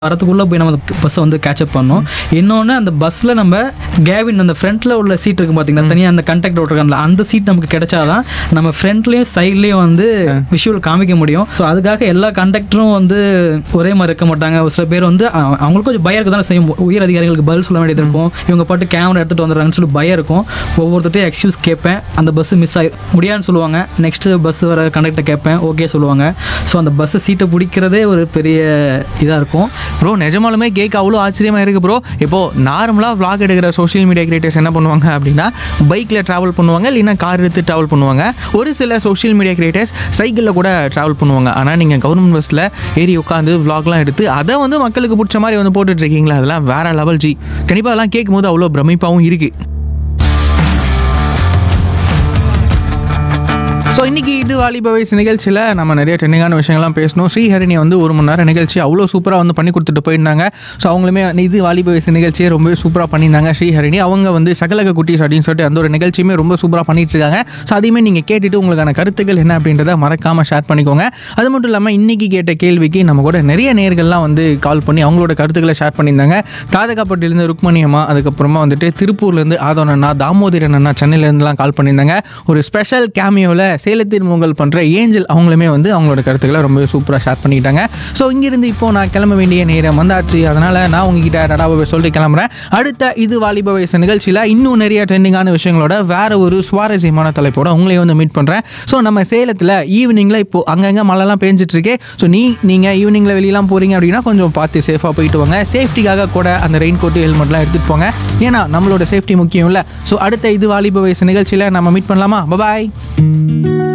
வரதுக்குள்ளே போய் நம்ம பஸ்ஸை வந்து கேட்சப் பண்ணோம் இன்னொன்று அந்த பஸ்ஸில் நம்ம கேவின் அந்த ஃப்ரண்ட்டில் உள்ள சீட் இருக்கு பார்த்தீங்கன்னா தனியாக அந்த கண்டக்ட் ஓட்டுருக்காங்களா அந்த சீட் நமக்கு கிடைச்சாதான் நம்ம ஃப்ரண்ட்லேயும் சைட்லேயும் வந்து விஷுவல் காமிக்க முடியும் ஸோ அதுக்காக எல்லா கண்டக்டரும் வந்து ஒரே மாதிரி இருக்க மாட்டாங்க ஒரு சில பேர் வந்து அ- அவங்களுக்கு கொஞ்சம் பயம் இருக்க தானே செய்யும் உயர் அதிகாரிகளுக்கு பதில் சொல்ல வேண்டியது இருக்கும் இவங்க பாட்டு கேமரா எடுத்துகிட்டு வந்துடுறாங்கன்னு சொல்லி பயம் இருக்கும் ஒவ்வொருத்தட்டையும் எக்ஸ்கியூஸ் கேட்பேன் அந்த பஸ் மிஸ் ஆகி முடியாதுன்னு சொல்லுவாங்க நெக்ஸ்ட் பஸ் வர கண்டக்டர் கேட்பேன் ஓகே சொல்லுவாங்க ஸோ அந்த பஸ் சீட்டை பிடிக்கிறதே ஒரு பெரிய இதாக இருக்கும் ப்ரோ நிஜமாலுமே கேட்க அவ்வளோ ஆச்சரியமாக இருக்குது ப்ரோ இப்போது நார்மலாக vlog எடுக்கிற சோஷியல் மீடியா கிரியேட்டர்ஸ் என்ன பண்ணுவாங்க அப்படின்னா பைக்கில் ட்ராவல் பண்ணுவாங்க இல்லைன்னா கார் எடுத்து ட்ராவல் பண்ணுவாங்க ஒரு சில சோஷியல் மீடியா கிரியேட்டர்ஸ் சைக்கிளில் கூட ட்ராவல் பண்ணுவாங்க ஆனால் நீங்கள் கவர்மெண்ட் பஸ்ஸில் ஏறி உட்காந்து vlogலாம் எடுத்து அதை வந்து மக்களுக்கு பிடிச்ச மாதிரி வந்து போட்டுட்டு இருக்கீங்களா அதெல்லாம் வேற லெவல் ஜி கண்டிப்பாக அதெல்லாம் கேட்கும்போது அவ்வளோ பிரமிப்பாகவும் இருக்குது ஸோ இன்னைக்கு இது வாலிப வயசு நிகழ்ச்சியில் நம்ம நிறைய ட்ரெண்டிங்கான விஷயங்கள்லாம் பேசணும் ஸ்ரீஹரிணி வந்து ஒரு மணி நேரம் நிகழ்ச்சி அவ்வளோ சூப்பராக வந்து பண்ணி கொடுத்துட்டு போயிருந்தாங்க ஸோ அவங்களுமே இது வாலிப வயசு நிகழ்ச்சியை ரொம்ப சூப்பராக பண்ணியிருந்தாங்க ஸ்ரீஹரிணி அவங்க வந்து சகலக குட்டீஸ் அப்படின்னு சொல்லிட்டு அந்த ஒரு நிகழ்ச்சியுமே ரொம்ப சூப்பராக பண்ணிட்டு இருக்காங்க ஸோ அதையுமே நீங்கள் கேட்டுட்டு உங்களுக்கான கருத்துக்கள் என்ன அப்படின்றத மறக்காமல் ஷேர் பண்ணிக்கோங்க அது மட்டும் இல்லாமல் இன்னைக்கு கேட்ட கேள்விக்கு நம்ம கூட நிறைய நேர்கள்லாம் வந்து கால் பண்ணி அவங்களோட கருத்துக்களை ஷேர் பண்ணியிருந்தாங்க தாதகாப்பட்டிலேருந்து ருக்மணி அம்மா அதுக்கப்புறமா வந்துட்டு திருப்பூர்லேருந்து ஆதவன் அண்ணா தாமோதரன் அண்ணா சென்னையிலேருந்துலாம் கால் பண்ணியிருந்தாங்க ஒரு ஸ்பெஷல் கேமியோவில் சேலத்தின் மூங்கல் பண்ணுற ஏஞ்சல் அவங்களுமே வந்து அவங்களோட கருத்துக்களை ரொம்ப சூப்பராக ஷேர் பண்ணிக்கிட்டாங்க ஸோ இங்கிருந்து இப்போ நான் கிளம்ப வேண்டிய நேரம் வந்தாச்சு அதனால் நான் உங்ககிட்ட நடாவை சொல்லிட்டு கிளம்புறேன் அடுத்த இது வாலிப வயசு நிகழ்ச்சியில் இன்னும் நிறைய ட்ரெண்டிங்கான விஷயங்களோட வேற ஒரு சுவாரஸ்யமான தலைப்போட உங்களையும் வந்து மீட் பண்ணுறேன் ஸோ நம்ம சேலத்தில் ஈவினிங்கில் இப்போ அங்கங்கே மழைலாம் பேஞ்சிட்டு இருக்கே ஸோ நீ நீங்கள் ஈவினிங்கில் வெளியெல்லாம் போகிறீங்க அப்படின்னா கொஞ்சம் பார்த்து சேஃபாக போயிட்டு வாங்க சேஃப்டிக்காக கூட அந்த ரெயின் கோட்டு ஹெல்மெட்லாம் எடுத்துகிட்டு போங்க ஏன்னா நம்மளோட சேஃப்டி முக்கியம் இல்லை ஸோ அடுத்த இது வாலிப வயசு நிகழ்ச்சியில் நம்ம மீட் பண்ணலாமா பாய்